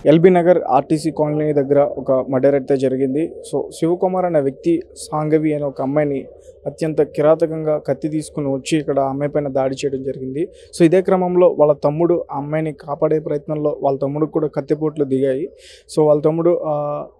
LB Nagar RTC colony దగ్గర ఒక murder అయితే జరిగింది సో శివకుమార్ అనే వ్యక్తి సాంగవి అనే ఒక అమ్మాయిని అత్యంత కిరాతకంగా కత్తి తీసుకుని వచ్చి ఇక్కడ ఆ అమ్మాయి పైన దాడి చేయడం జరిగింది సో ఇదే క్రమంలో వాళ్ళ తమ్ముడు ఆ అమ్మాయిని కాపాడే ప్రయత్నంలో వాళ్ళ తమ్ముడికి కూడా కత్తిపోట్లు దిగాయి సో వాళ్ళ తమ్ముడు ఆ,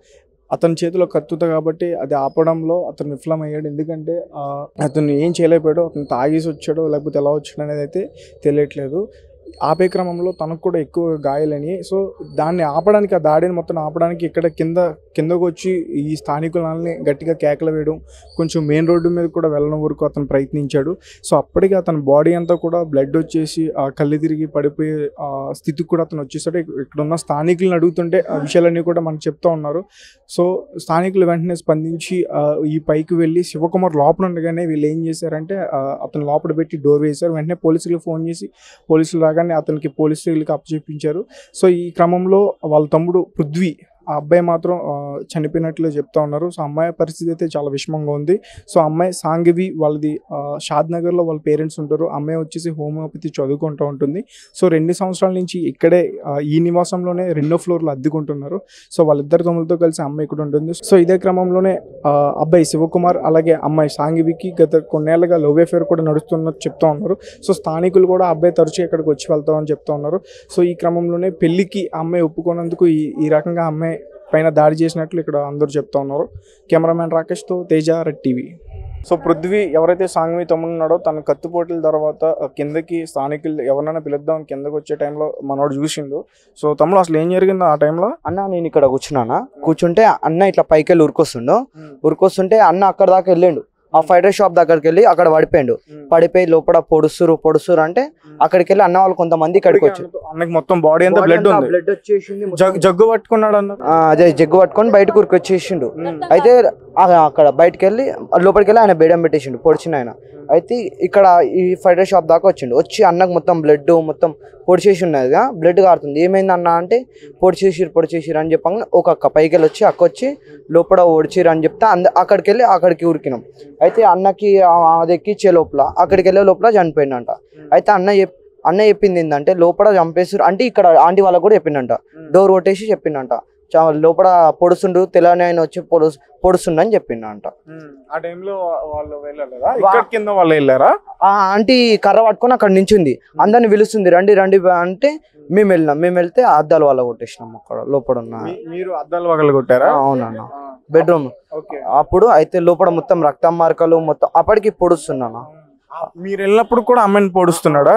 అతని చేతిలో కత్తుత కాబట్టి అది ఆపడంలో అతను విఫలమయ్యాడు ఎందుకంటే ఆ, అతను ఏం చేయలేకపోయాడు అతను తాగేసి వచ్చాడో లేకపోతే ఎలా వచ్చాడు అనేది అయితే తెలియట్లేదు ఆపే క్రమంలో తనకు కూడా ఎక్కువ గాయాలని సో దాన్ని ఆపడానికి ఆ దాడిని మొత్తం ఆపడానికి ఇక్కడ కింద కిందకు వచ్చి ఈ స్థానికులని గట్టిగా కేకలు వేయడం కొంచెం మెయిన్ రోడ్డు మీద కూడా వెళ్ళడం వరకు అతను ప్రయత్నించాడు సో అప్పటికి అతని బాడీ అంతా కూడా బ్లడ్ వచ్చేసి ఆ కళ్ళు తిరిగి పడిపోయే ఆ స్థితికి కూడా అతను వచ్చేసాడు ఇక్- ఇక్కడ ఉన్న స్థానికులను అడుగుతుంటే ఆ విషయాలన్నీ కూడా మనకు చెప్తా ఉన్నారు సో స్థానికులు వెంటనే స్పందించి ఆ, ఈ పైకి వెళ్ళి శివకుమార్ లోపల ఉండగానే వీళ్ళు ఏం చేశారంటే ఆ, అతను లోపల పెట్టి డోర్ వేశారు వెంటనే పోలీసులకు ఫోన్ చేసి పోలీసులు రాగానే అతనికి పోలీసులకు అప్పచెప్పించారు సో ఈ క్రమంలో వాళ్ళ తమ్ముడు పృథ్వీ ఆ అబ్బాయి మాత్రం ఆ, చనిపోయినట్లు చెప్తా ఉన్నారు సో అమ్మాయి పరిస్థితి అయితే చాలా విషమంగా ఉంది సో అమ్మాయి సాంగివి వాళ్ళది ఆ, షాద్ నగర్లో వాళ్ళ పేరెంట్స్ ఉంటారు అమ్మాయి వచ్చేసి హోమియోపతి చదువుకుంటూ ఉంటుంది సో రెండు సంవత్సరాల నుంచి ఇక్కడే ఆ, ఈ నివాసంలోనే రెండో ఫ్లోర్లో అద్దెకుంటున్నారు సో వాళ్ళిద్దరు తమ్ములతో కలిసి అమ్మాయి ఇక్కడ ఉంటుంది సో ఇదే క్రమంలోనే ఆ, అబ్బాయి శివకుమార్ అలాగే అమ్మాయి సాంగివికి గత కొన్నేళ్లుగా లవ్ అఫేర్ కూడా నడుస్తున్నట్టు చెప్తా ఉన్నారు సో స్థానికులు కూడా ఆ అబ్బాయి తరచూ ఇక్కడికి వచ్చి వెళ్తామని చెప్తా ఉన్నారు సో ఈ క్రమంలోనే పెళ్లికి ఆ అమ్మాయి ఒప్పుకున్నందుకు ఈ ఈ రకంగా ఆ అమ్మాయి పైన దాడి చేసినట్లు ఇక్కడ అందరూ చెప్తా ఉన్నారు కెమెరామ్యాన్ రాకేష్తో Teja red TV so Prithvi ఎవరైతే సాంగ్వి తమ్ముడు ఉన్నాడో తన కత్తిపోట్ల తర్వాత ఆ కిందకి స్థానికులు ఎవరైనా పిలుద్దాం కిందకి వచ్చే టైంలో మనోడు చూసిండు సో తమ్ముడు అసలు ఏం జరిగిందో ఆ టైంలో అన్న నేను ఇక్కడ కూర్చున్నానా కూర్చుంటే అన్న ఇట్లా పైకి వెళ్ళి ఉరికొస్తుండు ఉరికొస్తుంటే అన్న అక్కడ దాకా వెళ్ళిండు ఆ ఫైటర్ షాప్ దగ్గరికి వెళ్ళి అక్కడ పడిపోయిండు పడిపోయి లోపల పొడుస్తురు పొడుస్తురు అంటే అక్కడికి వెళ్ళి అన్న వాళ్ళు కొంతమంది ఇక్కడికి వచ్చి అన్నకి మొత్తం బాడీ అంతా బ్లడ్ ఉంది బ్లడ్ వచ్చేసింది మొత్తం. జగ్- జగ్గు పట్టుకున్నాడు అన్నారు ఆ, అదే జగ్గు పట్టుకొని బయటకు ఉరికొచ్చేసిండు అయితే ఆ- అక్కడ బయటకు వెళ్ళి లోపలికి వెళ్ళి ఆయన బేడం పెట్టేసిండు పొడిచిన ఆయన అయితే ఇక్కడ ఈ ఫైటర్ షాప్ దాకా వచ్చిండు వచ్చి అన్నకు మొత్తం బ్లడ్ మొత్తం పొడిచేసి ఉన్నది బ్లడ్ కారుతుంది ఏమైంది అన్న అంటే పొడిచేసిరు పొడిచేసిరు అని చెప్పంగా ఒక అక్క పైకి వెళ్ళి వచ్చి అక్క వచ్చి లోపల ఓడిచిరు అని చెప్తే అంద అక్కడికి వెళ్ళి అక్కడికి ఉరికినాం అయితే అన్నకి ఆ- అది ఎక్కిచ్చే లోపల అక్కడికి వెళ్ళే లోపల చనిపోయిందంట అయితే అన్న చెప్ అన్న చెప్పింది ఏంటంటే లోపల చంపేసారు అంటే ఇక్కడ ఆంటీ వాళ్ళకు కూడా చెప్పిండంట డోర్ కొట్టేసి చెప్పిండంట చా- లోపల పొడుస్తుండు తెలంగాణ ఆయన వచ్చి పొడు పొడుస్తుండు అని చెప్పిండంట ఆ టైంలో వాళ్ళు వెళ్ళలేదా ఇక్కడ కింద వాళ్ళు వెళ్ళారా ఆ ఆంటీ కర్ర పట్టుకొని అక్కడ నించుంది అందరిని పిలుస్తుంది రండి రండి బా అంటే మేము వెళ్ళినాం మేము వెళ్తే ఆ అద్దాలు వాళ్ళ కొట్టేసినాం అక్కడ లోపల ఉన్న మీ- మీరు అద్దాలు వగలు కొట్టారా ఆ, అవునన్న బెడ్రూమ్ ఓకే అప్పుడు అయితే లోపల మొత్తం రక్తం మార్కలు మొత్తం అప్పటికి పొడుస్తున్నాను మీరు వెళ్ళినప్పుడు కూడా అమ్మాయిని పొడుస్తున్నాడా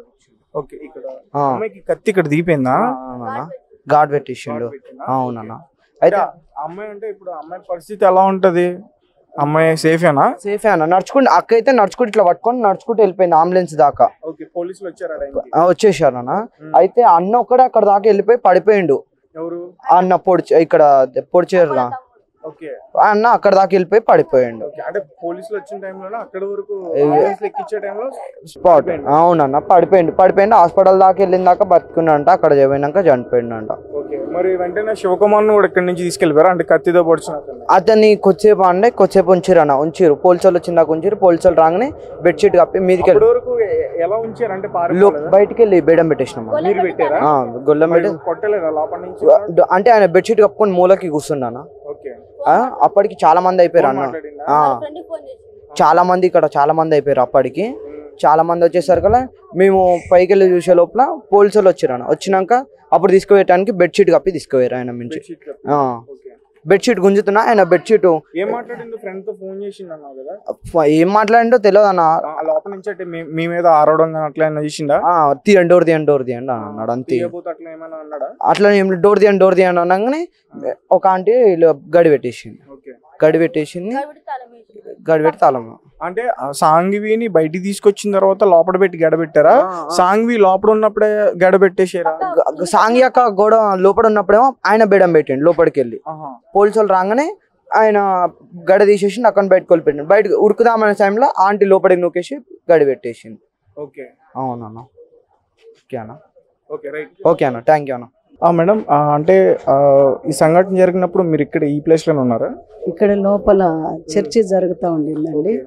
ఓకే ఇక్కడ అమ్మాయికి కత్తి ఇక్కడ దిగిపోయిందా గాడ్ పెట్టేసిండు అవునన్న అయితే ఆ అమ్మాయి అంటే ఇప్పుడు ఆ అమ్మాయి పరిస్థితి ఎలా ఉంటది అమ్మాయి సేఫేనా సేఫే అన్న నడుచుకుంటూ అక్క అయితే నడుచుకుంటూ ఇట్లా పట్టుకొని నడుచుకుంటూ వెళ్ళిపోయింది అంబులెన్స్ దాకా ఓకే పోలీసులు వచ్చారా టైంకి ఆ, వచ్చేసారు అన్న అయితే అన్న ఒక్కడే అక్కడ దాకా వెళ్ళిపోయి పడిపోయిండు ఎవరు ఆ అన్న పొడిచి ఇక్కడ పొడిచేరుగా ఓకే అన్న అక్కడ దాకా వెళ్ళిపోయి పడిపోయిండు ఓకే అంటే పోలీసులు వచ్చిన టైంలో అక్కడ వరకు ఏ- ambulance లో ఎక్కించే టైంలో స్పాట్ అవునన్న పడిపోయిండు పడిపోయిండు హాస్పిటల్ దాకా వెళ్ళిన దాకా బతుకున్నాడంట అక్కడ పోయినాక చనిపోయిండంట ఓకే మరి వెంటనే శివకుమార్ను కూడా ఇక్కడి నుంచి తీసుకెళ్ళిపోయారా అంటే కత్తితో పొడిచిన అతన్ని? అతన్ని కొద్దిసేపు అంటే కొద్దిసేపు ఉంచిరు అన్న ఉంచిరు పోలీసులు వచ్చిన దాకా ఉంచిరు పోలీసులు రాగానే బెడ్షీట్ కప్పి మీదికి అప్పటి వరకు ఎ- ఎలా ఉంచారు అంటే లో- పారిపోలేదా? బయటికి వెళ్ళి బేడం పెట్టేసినాం అన్న. మీరు పెట్టారా ఆ, గొల్లం పెట్టి మరి కొట్టలేదా లోపల నుంచి అంటే ఆయన బెడ్షీట్ కప్పుకొని మూలకి కూర్చుండన్న ఓకే అప్పటికి చాలా మంది అయిపోయారు అన్న మాట్లాడిందా? ఆ, చాలా మంది ఇక్కడ చాలా మంది అయిపోయారు అప్పటికి చాలా మంది వచ్చేసరికి మేము పైకి వెళ్ళి చూసే లోపల పోలీసులు వచ్చారు అన్న వచ్చినాక అప్పుడు తీసుకుపోయటానికి బెడ్షీట్ కప్పి తీసుకుపోయారు ఆయన నుంచి బెడ్షీట్ కప్పి. ఆ, ఓకే. బెడ్షీట్ గుంజుతున్నా ఆయన బెడ్షీట్ ఏం మాట్లాడిందో ఫ్రెండ్ తో ఫోన్ చేసిండు అన్నావు కదా ఏం మాట్లాడిండో తెలియదు అన్న ఆ లోపల నుంచి అంటే మీ- మీ మీద ఆరవడం కానీ అట్లా ఏమైనా చేసిండా ఆ, తీయండి డోర్ తీయండి డోర్ తీయండి అని అన్నాడు అంతే తీయబోతే అట్లా ఏమైనా అన్నాడా అట్లా ఏం డోర్ తీయండి డోర్ తీయండి అనగానే ఒక ఆంటీ ఇలా గడి పెట్టేసింది ఓకే గడి పెట్టేసింది గడి పెట్టి తాళం అంటే ఆ సాంగ్విని బయటికి తీసుకొచ్చిన తర్వాత లోపల పెట్టి గడబెట్టారా సాంగ్వి లోపల ఉన్నప్పుడే గడబెట్టేసారా గ- సాంగి యొక్క గోడ లోపల ఉన్నప్పుడేమో ఆయన బేడం పెట్టిండు లోపలికి వెళ్ళి ఆహా. పోలీసు వాళ్ళు రాగానే ఆయన గడ తీసేసి అక్కడ బయటకు వెళ్ళిపెట్టిండు బయటకు ఉరుకుదామనే టైంలో ఆంటీ లోపలికి నూకేసి గడి పెట్టేసింది ఓకే అవునన్న ఓకే అన్న ఓకే రైట్ ఓకే అన్న థ్యాంక్ యూ అన్న ఆ మేడం ఆ, అంటే ఆ, ఈ సంఘటన జరిగినప్పుడు మీరు ఇక్కడ ఈ ప్లేస్ లోనే ఉన్నారా ఇక్కడ లోపల చర్చి జరుగుతూ ఉండిందండి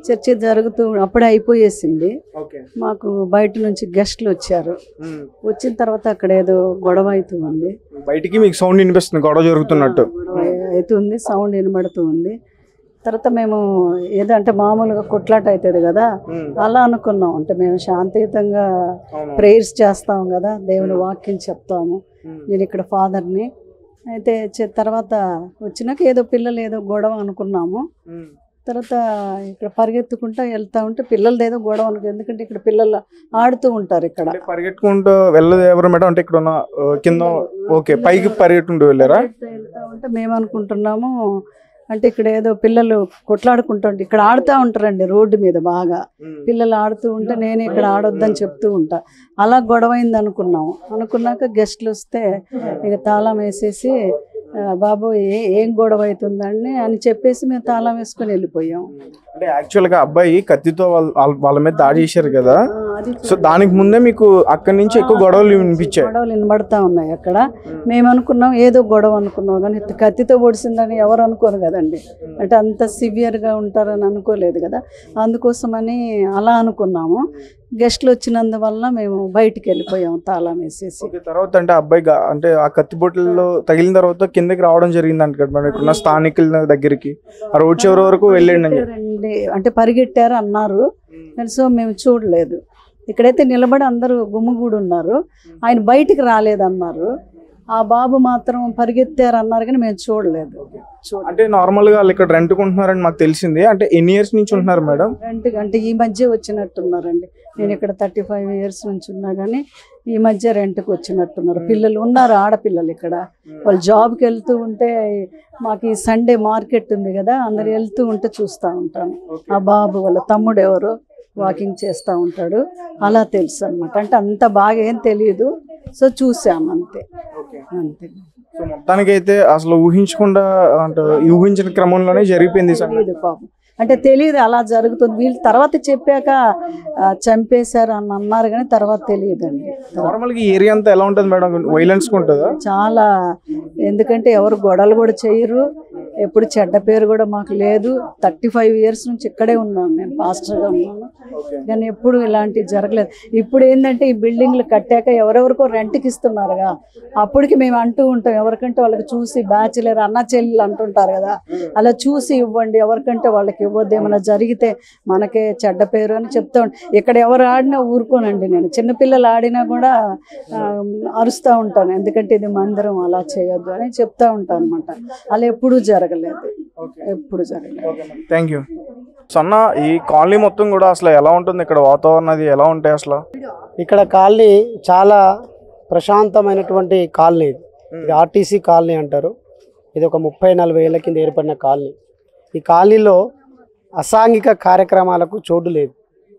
చర్చ జరుగుతూ అప్పుడే అయిపోయేసింది ఓకే మాకు బయట నుంచి గెస్ట్లు వచ్చారు వచ్చిన తర్వాత అక్కడ ఏదో గొడవ అవుతుంది బయటికి మీకు సౌండ్ వినిపిస్తుంది గొడవ జరుగుతున్నట్టు గొడవ అవుతుంది సౌండ్ వినబడుతూ ఉంది తర్వాత మేము ఏదో అంటే మామూలుగా కొట్లాట అవుతుంది కదా అలా అనుకున్నాం అంటే మేము శాంతియుతంగా ప్రేయర్స్ చేస్తాం కదా దేవుని వాక్యం చెప్తాము నేను ఇక్కడ ఫాదర్ని అయితే చె- తర్వాత వచ్చినాక ఏదో పిల్లలు ఏదో గొడవ అనుకున్నాము తర్వాత ఇక్కడ పరిగెత్తుకుంటా వెళ్తా ఉంటే పిల్లలది ఏదో గొడవ అనుకో ఎందుకంటే ఇక్కడ పిల్లలు ఆడుతూ ఉంటారు ఇక్కడ అంటే పరిగెట్టుకుంటూ వెళ్ళదు ఎవరు మేడం అంటే ఇక్కడ ఉన్న ఆ, కింద ఓకే పైకి పరిగెట్టుకుంటూ వెళ్ళారా వెళ్తా వెళ్తా ఉంటే మేము అనుకుంటున్నాము అంటే ఇక్కడ ఏదో పిల్లలు కొట్లాడుకుంటుంటే ఇక్కడ ఆడుతూ ఉంటారండి రోడ్డు మీద బాగా పిల్లలు ఆడుతూ ఉంటే నేను ఇక్కడ ఆడొద్దని చెప్తూ ఉంటా అలా గొడవైంది అనుకున్నాము అనుకున్నాక గెస్ట్లు వస్తే ఇక తాళం వేసేసి "ఆ, బాబు ఏ ఏం గొడవ అవుతుందండి అని చెప్పేసి మేము తాళం వేసుకొని వెళ్ళిపోయాం అంటే యాక్చువల్ గా అబ్బాయి కత్తితో వాళ్ళ వాళ్ళ- వాళ్ళ మీద దాడి చేశారు కదా ఆ, అది సో దానికి ముందే మీకు అక్కడి నుంచి ఎక్కువ గొడవలు వినిపించాయి గొడవలు వినబడతా ఉన్నాయి అక్కడ మేము అనుకున్నాం ఏదో గొడవ అనుకున్నాం కానీ ఇంత కత్తితో పొడిసిందని ఎవరు అనుకోరు కదండి అంటే అంత సివియర్గా ఉంటారని అనుకోలేదు కదా అందుకోసమని అలా అనుకున్నాము గెస్ట్లు వచ్చినందువల్ల మేము బయటికి వెళ్ళిపోయాము తాళం వేసేసి ఓకే తర్వాత అంటే అబ్బాయి గా- అంటే ఆ కత్తి బొట్టల్లో తగిలిన తర్వాత కిందకి రావడం జరిగింది అంట కదా మేడం ఇక్కడున్న స్థానికుల దగ్గరికి ఆ రోడ్ చివరి వరకు వెళ్ళండి అని చెప్పి. రండి అంటే పరిగెట్టారు అన్నారు కానీ సో మేము చూడలేదు ఇక్కడైతే నిలబడి అందరూ గుమ్ముగూడు ఉన్నారు ఆయన బయటికి రాలేదన్నారు ఆ బాబు మాత్రం పరిగెత్తారు అన్నారు కానీ మేము చూడలేదు చూడ అంటే నార్మల్ గా వాళ్ళు ఇక్కడ రెంట్ కొంటున్నారని మాకు తెలిసింది అంటే ఎన్ని ఇయర్స్ నుంచి ఉంటున్నారు మేడం రెంట్ అంటే ఈ మధ్య వచ్చినట్టున్నారండి నేను ఇక్కడ థర్టీ ఫైవ్ ఇయర్స్ నుంచి ఉన్నా కానీ ఈ మధ్య రెంట్కి వచ్చినట్టున్నారు పిల్లలు ఉన్నారు ఆడపిల్లలు ఇక్కడ వాళ్ళు జాబ్కి వెళ్తూ ఉంటే మాకు ఈ సండే మార్కెట్ ఉంది కదా అందరు వెళ్తూ ఉంటే చూస్తూ ఉంటాను ఆ బాబు వాళ్ళ తమ్ముడు ఎవరో వాకింగ్ చేస్తూ ఉంటాడు అలా తెలుసు అనమాట అంటే అంత బాగా ఏం తెలియదు సో చూసాం అంతే అంతే సో మొత్తానికి అయితే అసలు ఊహించకుండా అంటే ఊహించిన క్రమంలోనే జరిగిపోయింది ఈ సంఘటన. తెలియదు పాపం అంటే తెలియదు అలా జరుగుతుంది వీళ్ళు తర్వాత చెప్పాక ఆ, చంపేశారు అని అన్నారు కానీ తర్వాత తెలియదండి నార్మల్ గా ఈ ఏరియా అంతా ఎలా ఉంటుంది మేడం వైలెన్స్ ఉంటుందా చాలా ఎందుకంటే ఎవరు గొడవలు కూడా చేయరు ఎప్పుడు చెడ్డ పేరు కూడా మాకు లేదు థర్టీ ఫైవ్ ఇయర్స్ నుంచి ఇక్కడే ఉన్నాను నేను పాస్టర్గా ఉన్నాను కానీ ఎప్పుడు ఇలాంటివి జరగలేదు ఇప్పుడు ఏంటంటే ఈ బిల్డింగ్లు కట్టాక ఎవరెవరికో రెంట్కి ఇస్తున్నారుగా అప్పటికి మేము అంటూ ఉంటాం ఎవరికంటే వాళ్ళకి చూసి బ్యాచులర్ అన్న చెల్లెలు అంటుంటారు కదా అలా చూసి ఇవ్వండి ఎవరికంటే వాళ్ళకి ఇవ్వద్దు ఏమైనా జరిగితే మనకే చెడ్డ పేరు అని చెప్తా ఉంటా ఇక్కడ ఎవరు ఆడినా ఊరుకోనండి నేను చిన్నపిల్లలు ఆడినా కూడా ఆ, అరుస్తూ ఉంటాను ఎందుకంటే ఇది మందిరం అలా చేయొద్దు అని చెప్తా ఉంటాను అనమాట అలా ఎప్పుడూ జరగలేదు ఎప్పుడు జరగలేదు థ్యాంక్ యూ సన్న ఈ కాలనీ మొత్తం కూడా అసలు ఎలా ఉంటుంది ఇక్కడ వాతావరణం అది ఎలా ఉంటాయి అసలు ఇక్కడ కాలనీ చాలా ప్రశాంతమైనటువంటి కాలనీ ఇది ఇది ఆర్టీసీ కాలనీ అంటారు ఇది ఒక ముప్పై నలభై ఏళ్ళ కింద ఏర్పడిన కాలనీ ఈ కాలనీలో అసాంఘిక కార్యక్రమాలకు చోటు లేదు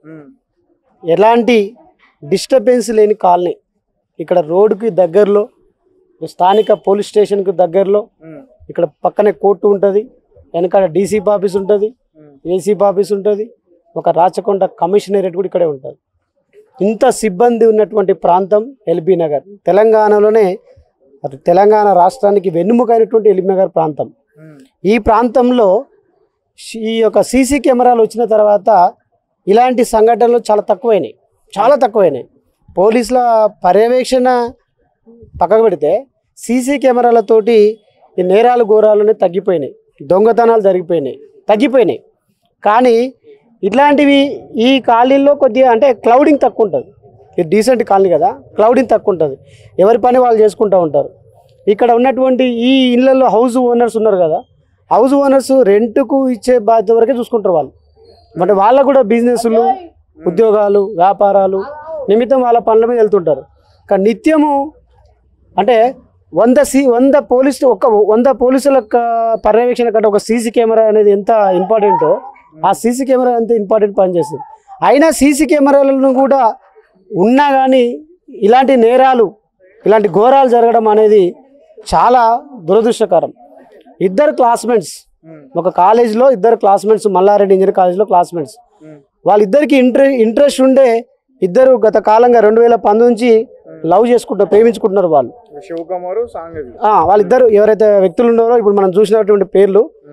ఎలాంటి డిస్టర్బెన్స్ లేని కాలనీ ఇక్కడ రోడ్డుకి దగ్గరలో స్థానిక పోలీస్ స్టేషన్కి దగ్గరలో ఇక్కడ పక్కనే కోర్టు ఉంటుంది వెనకాల డీసీపీ ఆఫీస్ ఉంటుంది ఏసీపీ ఆఫీస్ ఉంటుంది ఒక రాచకొండ కమిషనరేట్ కూడా ఇక్కడే ఉంటుంది ఇంత సిబ్బంది ఉన్నటువంటి ప్రాంతం ఎల్బీ నగర్ తెలంగాణలోనే అటు తెలంగాణ రాష్ట్రానికి వెన్నుముకైనటువంటి ఎల్బీ నగర్ ప్రాంతం ఈ ప్రాంతంలో షి- ఈ యొక్క సీసీ కెమెరాలు వచ్చిన తర్వాత ఇలాంటి సంఘటనలు చాలా తక్కువైనాయి చాలా తక్కువైనాయి పోలీసుల పర్యవేక్షణ పక్కకు పెడితే సీసీ కెమెరాలతోటి ఈ నేరాలు ఘోరాలనే తగ్గిపోయినాయి దొంగతనాలు జరిగిపోయినాయి తగ్గిపోయినాయి కానీ ఇట్లాంటివి ఈ కాలనీలో కొద్దిగా అంటే క్లౌడింగ్ తక్కువ ఉంటుంది ఇది డీసెంట్ కాలనీ కదా క్లౌడింగ్ తక్కువ ఉంటుంది ఎవరి పని వాళ్ళు చేసుకుంటూ ఉంటారు ఇక్కడ ఉన్నటువంటి ఈ ఇళ్ళల్లో హౌస్ ఓనర్స్ ఉన్నారు కదా హౌస్ ఓనర్స్ రెంట్కు ఇచ్చే బాధ్యత వరకే చూసుకుంటారు వాళ్ళు అంటే వాళ్ళకు కూడా బిజినెస్లు ఉద్యోగాలు వ్యాపారాలు నిమిత్తం వాళ్ళ పనుల మీద వెళ్తుంటారు కానీ నిత్యము అంటే వంద సి వంద పోలీస్ ఒక వంద పోలీసుల క- పర్యవేక్షణ కంటే ఒక సీసీ కెమెరా అనేది ఎంత ఇంపార్టెంటో ఆ సీసీ కెమెరా అంత ఇంపార్టెంట్ పనిచేస్తుంది అయినా సీసీ కెమెరాలను కూడా ఉన్నా కానీ ఇలాంటి నేరాలు ఇలాంటి ఘోరాలు జరగడం అనేది చాలా దురదృష్టకరం ఇద్దరు క్లాస్మేట్స్ ఒక కాలేజ్లో ఇద్దరు క్లాస్మేట్స్ మల్లారెడ్డి ఇంజనీర్ కాలేజ్లో క్లాస్మేట్స్ వాళ్ళిద్దరికి ఇంట్రె ఇంట్రెస్ట్ ఉండే ఇద్దరు గత కాలంగా రెండు వేల పంతొమ్మిది నుంచి లవ్ చేసుకుంటారు ప్రేమించుకుంటున్నారు వాళ్ళు శివకుమారు సాంగవి ఆ, వాళ్ళిద్దరు ఎవరైతే వ్యక్తులు ఉన్నారో ఇప్పుడు మనం చూసినటువంటి పేర్లు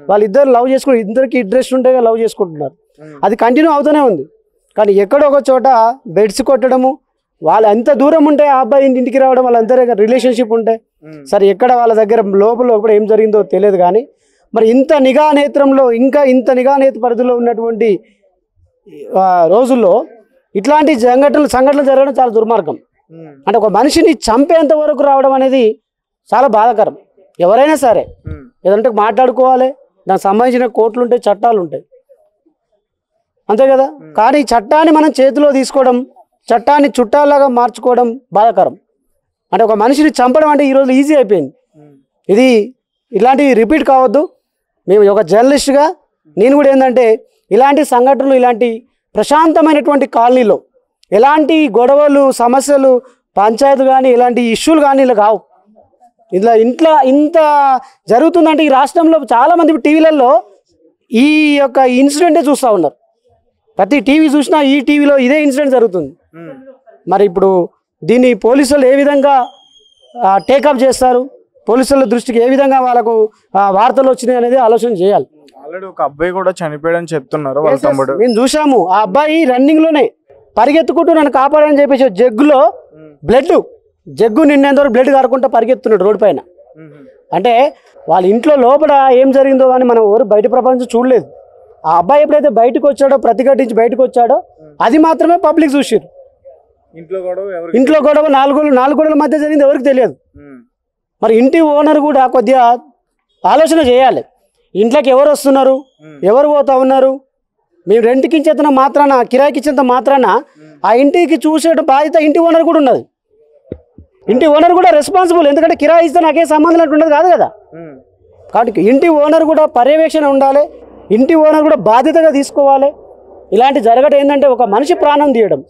వాళ్ళిద్దరు లవ్ చేసుకుని ఇద్దరికి ఇంట్రెస్ట్ ఉంటే లవ్ చేసుకుంటున్నారు అది కంటిన్యూ అవుతూనే ఉంది కానీ ఎక్కడో ఒక చోట బెడ్స్ కొట్టడము వాళ్ళు ఎంత దూరం ఉంటే ఆ అబ్బాయి ఇంటి- ఇంటికి రావడం వాళ్ళందరూ రిలేషన్షిప్ ఉంటే సరే ఎక్కడ వాళ్ళ దగ్గర లోపల లోపల ఏం జరిగిందో తెలియదు కానీ మరి ఇంత నిఘా నేత్రంలో ఇంకా ఇంత నిఘా నేత పరిధిలో ఉన్నటువంటి ఆ, రోజుల్లో ఇట్లాంటి సంఘటనలు సంఘటనలు జరగడం చాలా దుర్మార్గం అంటే ఒక మనిషిని చంపేంత వరకు రావడం అనేది చాలా బాధాకరం ఎవరైనా సరే ఏదంటే మాట్లాడుకోవాలి దానికి సంబంధించిన కోర్టులు ఉంటాయి చట్టాలు ఉంటాయి అంతే కదా కానీ చట్టాన్ని మనం చేతిలో తీసుకోవడం చట్టాన్ని చుట్టాలాగా మార్చుకోవడం బాధాకరం అంటే ఒక మనిషిని చంపడం అంటే ఈరోజు ఈజీ అయిపోయింది ఇది ఇలాంటివి రిపీట్ కావద్దు మేము ఒక జర్నలిస్ట్గా నేను కూడా ఏంటంటే ఇలాంటి సంఘటనలు ఇలాంటి ప్రశాంతమైనటువంటి కాలనీలో ఎలాంటి గొడవలు సమస్యలు పంచాయతీ కానీ ఇలాంటి ఇష్యూలు కానీ ఇలా కావు ఇలా ఇంట్లో ఇంత జరుగుతుందంటే ఈ రాష్ట్రంలో చాలామంది టీవీలలో ఈ యొక్క ఇన్సిడెంటే చూస్తూ ఉన్నారు ప్రతి టీవీ చూసినా ఈ టీవీలో ఇదే ఇన్సిడెంట్ జరుగుతుంది మరి ఇప్పుడు దీన్ని పోలీసులు ఏ విధంగా టేకప్ చేస్తారు పోలీసుల దృష్టికి ఏ విధంగా వాళ్ళకు ఆ, వార్తలు వచ్చినాయి అనేది ఆలోచన చేయాలి ఆల్రెడీ ఒక అబ్బాయి కూడా చనిపోయాడని చెప్తున్నారు వాళ్ళ తమ్ముడు మేము చూసాము ఆ అబ్బాయి రన్నింగ్ లోనే పరిగెత్తుకుంటూ నన్ను కాపాడని చెప్పేసి జగ్గులో బ్లడ్ జగ్గు నిన్నేంత వరకు బ్లడ్ కారుకుంటూ పరిగెత్తున్నాడు రోడ్డు పైన అంటే వాళ్ళ ఇంట్లో లోపల ఏం జరిగిందో కానీ మనం ఎవరు బయట ప్రపంచం చూడలేదు ఆ అబ్బాయి ఎప్పుడైతే బయటకు వచ్చాడో ప్రతిఘటించి బయటకు వచ్చాడో అది మాత్రమే పబ్లిక్ చూసారు ఇంట్లో కూడా ఎవరు ఇంట్లో గొడవ నాలుగు నాలుగు గొడవల మధ్య జరిగింది ఎవరికి తెలియదు మరి ఇంటి ఓనర్ కూడా కొద్దిగా ఆలోచన చేయాలి ఇంట్లోకి ఎవరు వస్తున్నారు ఎవరు పోతా ఉన్నారు మేము రెంట్కి ఇచ్చేంత మాత్రాన కిరాయికి ఇచ్చేంత మాత్రాన ఆ ఇంటికి చూసే బాధ్యత ఇంటి ఓనర్ కూడా ఉన్నది ఇంటి ఓనర్ కూడా రెస్పాన్సిబుల్ ఎందుకంటే కిరాయి ఇస్తే నాకే సంబంధం అంటూ ఉండదు కాదు కదా కాబట్టి ఇంటి ఓనర్ కూడా పర్యవేక్షణ ఉండాలి ఇంటి ఓనర్ కూడా బాధ్యతగా తీసుకోవాలి ఇలాంటి జరగడం ఏంటంటే ఒక మనిషి ప్రాణం తీయడం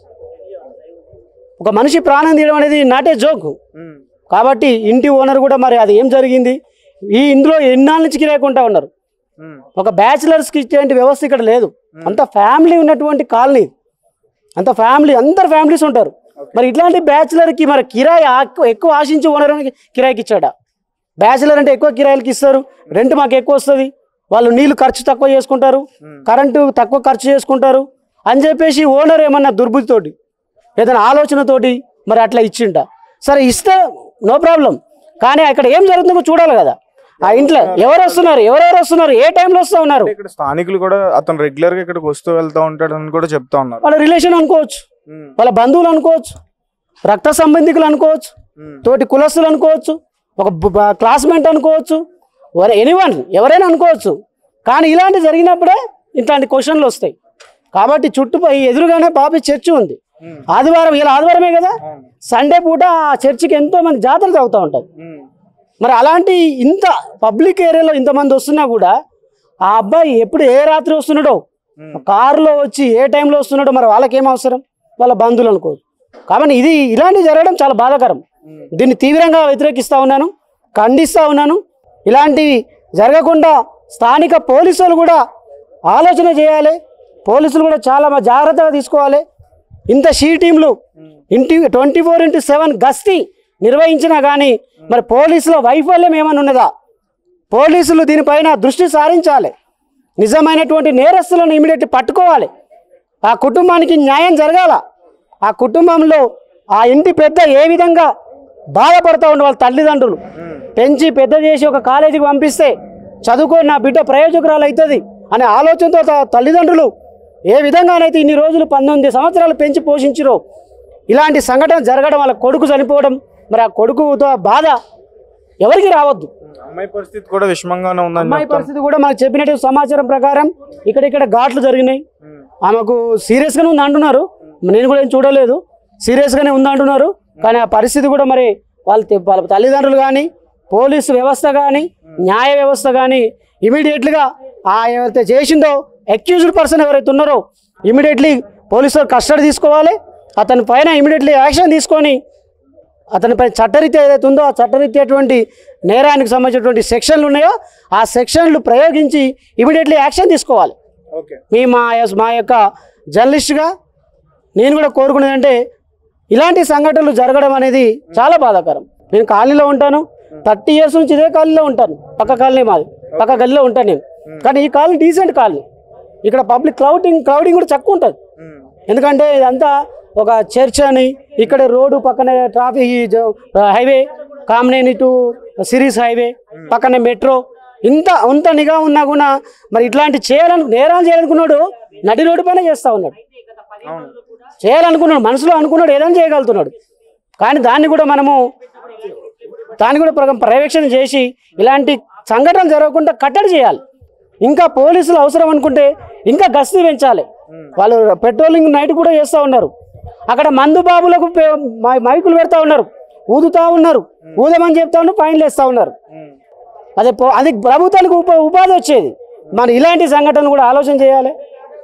ఒక మనిషి ప్రాణం తీయడం అనేది నాటే జోక్ కాబట్టి ఇంటి ఓనర్ కూడా మరి అది ఏం జరిగింది ఈ ఇందులో ఎన్నాళ్ళ నుంచి కిరాయకుంటా ఉన్నారు ఒక బ్యాచిలర్స్కి ఇచ్చేటువంటి వ్యవస్థ ఇక్కడ లేదు అంత ఫ్యామిలీ ఉన్నటువంటి కాలనీ అంత ఫ్యామిలీ అందరు ఫ్యామిలీస్ ఉంటారు మరి ఇట్లాంటి బ్యాచిలర్కి మరి కిరాయి ఆక్- ఎక్కువ ఆశించి ఓనర్ కిరాయికి ఇచ్చాడా బ్యాచిలర్ అంటే ఎక్కువ కిరాయిలకి ఇస్తారు రెంట్ మాకు ఎక్కువ వస్తుంది వాళ్ళు నీళ్లు ఖర్చు తక్కువ చేసుకుంటారు కరెంటు తక్కువ ఖర్చు చేసుకుంటారు అని చెప్పేసి ఓనర్ ఏమన్నా దుర్బుద్ధితోటి ఏదైనా ఆలోచనతోటి మరి అట్లా ఇచ్చిండ సరే ఇస్తే నో ప్రాబ్లం కానీ అక్కడ ఏం జరుగుతుందో చూడాలి కదా ఆ ఇంట్లో ఎవరు వస్తున్నారు ఎవరెవరు వస్తున్నారు ఏ టైంలో వస్తూ ఉన్నారు ఇక్కడ స్థానికులు కూడా అతను రెగ్యులర్ గా ఇక్కడికి వస్తూ వెళ్తూ ఉంటాడు అని కూడా చెప్తా ఉన్నారు వాళ్ళ రిలేషన్ అనుకోవచ్చు వాళ్ళ బంధువులు అనుకోవచ్చు రక్త సంబంధికులు అనుకోవచ్చు తోటి కులస్తులు అనుకోవచ్చు ఒక క్లాస్మేట్ అనుకోవచ్చు ఎనీవన్ ఎవరైనా అనుకోవచ్చు కానీ ఇలాంటి జరిగినప్పుడే ఇట్లాంటి క్వశ్చన్లు వస్తాయి కాబట్టి చుట్టుపై ఎదురుగానే బాబీ చర్చి ఉంది ఆదివారం ఇలా ఆదివారమే కదా సండే పూట ఆ చర్చికి ఎంతో మంది జాతరలు అవుతూ ఉంటారు మరి అలాంటి ఇంత పబ్లిక్ ఏరియాలో ఇంతమంది వస్తున్నా కూడా ఆ అబ్బాయి ఎప్పుడు ఏ రాత్రి వస్తున్నాడో కారులో వచ్చి ఏ టైంలో వస్తున్నాడో మరి వాళ్ళకేం అవసరం వాళ్ళ బంధువులు అనుకోవచ్చు కాబట్టి ఇది ఇలాంటివి జరగడం చాలా బాధాకరం దీన్ని తీవ్రంగా వ్యతిరేకిస్తూ ఉన్నాను ఖండిస్తూ ఉన్నాను ఇలాంటివి జరగకుండా స్థానిక పోలీసులు కూడా ఆలోచన చేయాలి పోలీసులు కూడా చాలా మ- జాగ్రత్తగా తీసుకోవాలి ఇంత షీ టీంలు ఇంటి ట్వంటీ ఫోర్ ఇంటూ సెవెన్ గస్తీ నిర్వహించినా కానీ మరి పోలీసుల వైఫల్యం ఏమైనా ఉన్నదా పోలీసులు దీనిపైన దృష్టి సారించాలి నిజమైనటువంటి నేరస్తులను ఇమీడియట్ పట్టుకోవాలి ఆ కుటుంబానికి న్యాయం జరగాల ఆ కుటుంబంలో ఆ ఇంటి పెద్ద ఏ విధంగా బాధపడతా ఉండే వాళ్ళ తల్లిదండ్రులు పెంచి పెద్ద చేసి ఒక కాలేజీకి పంపిస్తే చదువుకో నా బిడ్డ ప్రయోజకురాలు అవుతుంది అనే ఆలోచనతో త- తల్లిదండ్రులు ఏ విధంగానైతే ఇన్ని రోజులు పంతొమ్మిది సంవత్సరాలు పెంచి పోషించిరో ఇలాంటి సంఘటన జరగడం వాళ్ళ కొడుకు చనిపోవడం మరి ఆ కొడుకుతో ఆ బాధ ఎవరికి రావద్దు అమ్మాయి పరిస్థితి కూడా విషమంగానే ఉందని అమ్మాయి చెప్తాను. పరిస్థితి కూడా మనకు చెప్పినట్టు సమాచారం ప్రకారం ఇక్కడ ఇక్కడ ఘాట్లు జరిగినాయి ఆమెకు సీరియస్గానే ఉంది అంటున్నారు నేను కూడా ఏం చూడలేదు సీరియస్గానే ఉంది అంటున్నారు కానీ ఆ పరిస్థితి కూడా మరి వాళ్ళ తె- వాళ్ళ తల్లిదండ్రులు కానీ పోలీసు వ్యవస్థ కానీ న్యాయ వ్యవస్థ కానీ ఇమీడియట్లీగా ఆ ఎవరైతే చేసిందో అక్యూజ్డ్ పర్సన్ ఎవరైతే ఉన్నారో ఇమీడియట్లీ పోలీసులు కస్టడీ తీసుకోవాలి అతని పైన ఇమీడియట్లీ యాక్షన్ తీసుకొని అతనిపై చట్టరీత్యా ఏదైతే ఉందో ఆ చట్టరీత్యటువంటి నేరానికి సంబంధించినటువంటి సెక్షన్లు ఉన్నాయో ఆ సెక్షన్లు ప్రయోగించి ఇమీడియట్లీ యాక్షన్ తీసుకోవాలి ఓకే మీ మా యస్- మా యొక్క జర్నలిస్ట్గా నేను కూడా కోరుకునేది అంటే ఇలాంటి సంఘటనలు జరగడం అనేది చాలా బాధాకరం నేను కాలనీలో ఉంటాను థర్టీ ఇయర్స్ నుంచి ఇదే కాలనీలో ఉంటాను పక్క కాలనీ మాది పక్క గల్లీలో ఉంటాను నేను కానీ ఈ కాలనీ డీసెంట్ కాలనీ ఇక్కడ పబ్లిక్ క్రౌడింగ్ క్రౌడింగ్ కూడా తక్కువ ఉంటుంది ఎందుకంటే ఇదంతా ఒక చర్చ్ అని ఇక్కడ రోడ్డు పక్కనే ట్రాఫిక్ ఈ జ- హైవే కామినేని టు సిరీస్ హైవే పక్కనే మెట్రో ఇంత అంత నిఘా ఉన్నా కూడా మరి ఇట్లాంటి చేయాలను నేరాలు చేయాలనుకున్నాడు నడి రోడ్డు పైన చేస్తా ఉన్నాడు అవును చేయాలనుకున్నాడు మనసులో అనుకున్నాడు ఏదైనా చేయగలుగుతున్నాడు కానీ దాన్ని కూడా మనము దాన్ని కూడా ప్ర- పర్యవేక్షణ చేసి ఇలాంటి సంఘటనలు జరగకుండా కట్టడి చేయాలి ఇంకా పోలీసులు అవసరం అనుకుంటే ఇంకా గస్తీ పెంచాలి వాళ్ళు పెట్రోలింగ్ నైట్ కూడా చేస్తూ ఉన్నారు అక్కడ మందు బాబులకు పే- మై- మైకులు పెడతా ఉన్నారు ఊదుతా ఉన్నారు ఊదమని చెప్తా ఉన్నారు ఫైన్లు వేస్తూ ఉన్నారు అదే పో- అది ప్రభుత్వానికి ఉప ఉపాధి వచ్చేది మన ఇలాంటి సంఘటనలు కూడా ఆలోచన చేయాలి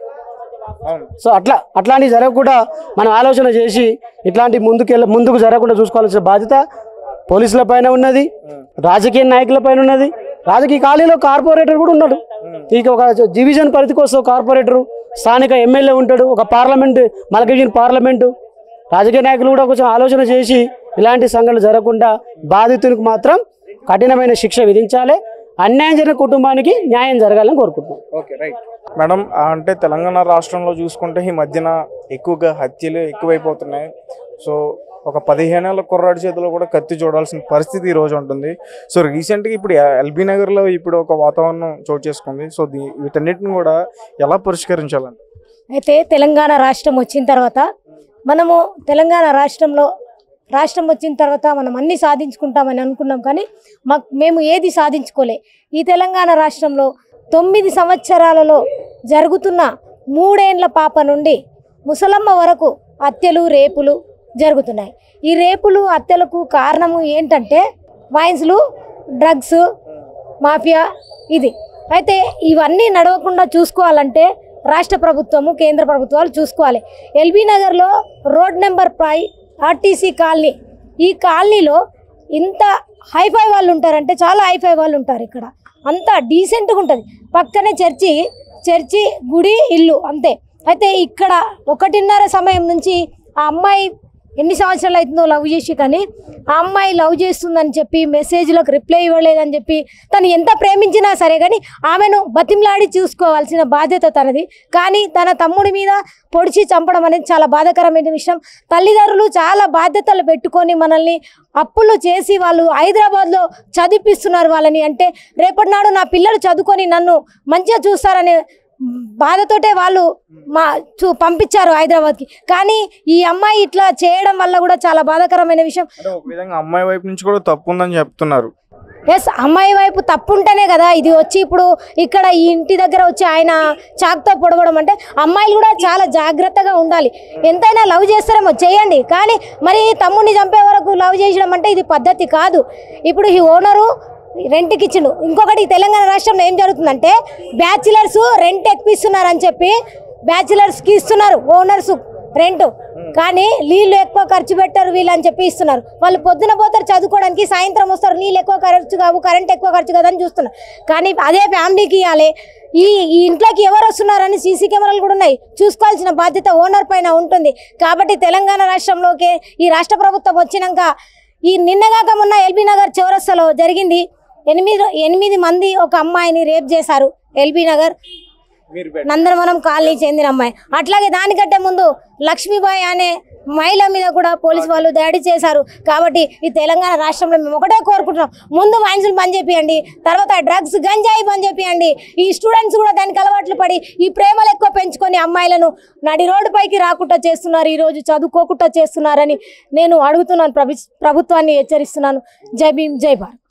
అవును సో అట్లా అట్లాంటివి జరగకుండా మనం ఆలోచన చేసి ఇట్లాంటి ముందుకెళ్ళ ముందుకు జరగకుండా చూసుకోవాల్సిన బాధ్యత పోలీసుల పైన ఉన్నది రాజకీయ నాయకుల పైన ఉన్నది రాజకీయ ఖాళీలో కార్పొరేటర్ కూడా ఉన్నాడు ఇక ఒక డివిజన్ పరిధికి వస్తే కార్పొరేటర్ స్థానిక ఎమ్మెల్యే ఉంటాడు ఒక పార్లమెంట్ మలకగిరి పార్లమెంటు రాజకీయ నాయకులు కూడా కొంచెం ఆలోచన చేసి ఇలాంటి సంఘటనలు జరగకుండా బాధితునికి మాత్రం కఠినమైన శిక్ష విధించాలి అన్యాయం జరిగిన కుటుంబానికి న్యాయం జరగాలని కోరుకుంటున్నాం ఓకే రైట్ మేడం ఆ, అంటే తెలంగాణ రాష్ట్రంలో చూసుకుంటే ఈ మధ్యన ఎక్కువగా హత్యలు ఎక్కువైపోతున్నాయి సో ఒక పదిహేనేళ్ల కుర్రాడి చేతిలో కూడా కత్తి చూడాల్సిన పరిస్థితి ఈ రోజు ఉంటుంది సో రీసెంట్గా ఇప్పుడు ఎల్బీ నగర్లో ఇప్పుడు ఒక వాతావరణం చోటు చేసుకుంది సో దీ వీటన్నిటిని కూడా ఎలా పరిష్కరించాలండి అయితే తెలంగాణ రాష్ట్రం వచ్చిన తర్వాత మనము తెలంగాణ రాష్ట్రంలో రాష్ట్రం వచ్చిన తర్వాత మనం అన్ని సాధించుకుంటామని అనుకున్నాం కానీ మాకు మేము ఏది సాధించుకోలే ఈ తెలంగాణ రాష్ట్రంలో తొమ్మిది సంవత్సరాలలో జరుగుతున్న మూడేండ్ల పాప నుండి ముసలమ్మ వరకు హత్యలు రేపులు జరుగుతున్నాయి ఈ రేపులు హత్యలకు కారణము ఏంటంటే వైన్స్లు డ్రగ్స్ మాఫియా ఇది అయితే ఇవన్నీ నడవకుండా చూసుకోవాలంటే రాష్ట్ర ప్రభుత్వము కేంద్ర ప్రభుత్వాలు చూసుకోవాలి ఎల్బీ నగర్లో road number five RTC colony ఈ కాలనీలో ఇంత హైఫై వాళ్ళు ఉంటారంటే చాలా హైఫై వాళ్ళు ఉంటారు ఇక్కడ అంతా డీసెంట్గా ఉంటుంది పక్కనే చర్చి చర్చి గుడి ఇల్లు అంతే అయితే ఇక్కడ ఒకటిన్నర సమయం నుంచి ఆ అమ్మాయి ఎన్ని సంవత్సరాలు అవుతుందో లవ్ చేసి కానీ ఆ అమ్మాయి లవ్ చేస్తుందని చెప్పి మెసేజ్లకు రిప్లై ఇవ్వలేదని చెప్పి తను ఎంత ప్రేమించినా సరే కానీ ఆమెను బతిమలాడి చూసుకోవాల్సిన బాధ్యత తనది కానీ తన తమ్ముడి మీద పొడిచి చంపడం అనేది చాలా బాధాకరమైన విషయం తల్లిదండ్రులు చాలా బాధ్యతలు పెట్టుకొని మనల్ని అప్పులు చేసి వాళ్ళు హైదరాబాద్లో చదివిపిస్తున్నారు వాళ్ళని అంటే రేపటి నాడు నా పిల్లలు చదువుకొని నన్ను మంచిగా చూస్తారనే బాధతోటే వాళ్ళు మా చూ పంపించారు హైదరాబాద్కి కానీ ఈ అమ్మాయి ఇట్లా చేయడం వల్ల కూడా చాలా బాధాకరమైన విషయం అంటే ఒక విధంగా అమ్మాయి వైపు నుంచి కూడా తప్పు ఉందని చెప్తున్నారు ఎస్ అమ్మాయి వైపు తప్పు ఉంటేనే కదా ఇది వచ్చి ఇప్పుడు ఇక్కడ ఈ ఇంటి దగ్గర వచ్చి ఆయన చాక్తో పొడవడం అంటే అమ్మాయిలు కూడా చాలా జాగ్రత్తగా ఉండాలి ఎంతైనా లవ్ చేస్తారేమో చేయండి కానీ మరి తమ్ముడిని చంపే వరకు లవ్ చేయడం అంటే ఇది పద్ధతి కాదు ఇప్పుడు ఈ ఓనరు రెంట్కి ఇచ్చిండు ఇంకొకటి ఈ తెలంగాణ రాష్ట్రంలో ఏం జరుగుతుందంటే బ్యాచిలర్స్ రెంట్ ఎక్కిస్తున్నారని చెప్పి బ్యాచిలర్స్కి ఇస్తున్నారు ఓనర్స్ రెంట్ కానీ నీళ్ళు ఎక్కువ ఖర్చు పెట్టారు వీళ్ళు అని చెప్పి ఇస్తున్నారు వాళ్ళు పొద్దున పోతారు చదువుకోవడానికి సాయంత్రం వస్తారు నీళ్ళు ఎక్కువ ఖర్చు కావు కరెంట్ ఎక్కువ ఖర్చు కాదని చూస్తున్నారు కానీ అదే ఫ్యామిలీకి ఇవ్వాలి ఈ ఈ ఇంట్లోకి ఎవరు వస్తున్నారని సీసీ కెమెరాలు కూడా ఉన్నాయి చూసుకోవాల్సిన బాధ్యత ఓనర్ పైన ఉంటుంది కాబట్టి తెలంగాణ రాష్ట్రంలోకి ఈ రాష్ట్ర ప్రభుత్వం వచ్చినాక ఈ నిన్నగాక మొన్న ఎల్బీ నగర్ చౌరస్తాలో జరిగింది ఎనిమిది ఎనిమిది మంది ఒక అమ్మాయిని రేప్ చేశారు ఎల్బీ నగర్ మీరు నందనవనం కాలనీ చెందిన అమ్మాయి అట్లాగే దానికంటే ముందు లక్ష్మీబాయి అనే మహిళ మీద కూడా పోలీసు వాళ్ళు దాడి చేశారు కాబట్టి ఈ తెలంగాణ రాష్ట్రంలో మేము ఒకటే కోరుకుంటున్నాం ముందు వైన్స్లు బంద్ చేపియండి తర్వాత డ్రగ్స్ గంజాయి బంద్ చేపియండి ఈ స్టూడెంట్స్ కూడా దానికి అలవాట్లు పడి ఈ ప్రేమలు ఎక్కువ పెంచుకొని అమ్మాయిలను నడి రోడ్డు పైకి రాకుండా చేస్తున్నారు ఈ రోజు చదువుకోకుండా చేస్తున్నారని నేను అడుగుతున్నాను ప్రభు ప్రభుత్వాన్ని హెచ్చరిస్తున్నాను జై భీమ్ జై భారత్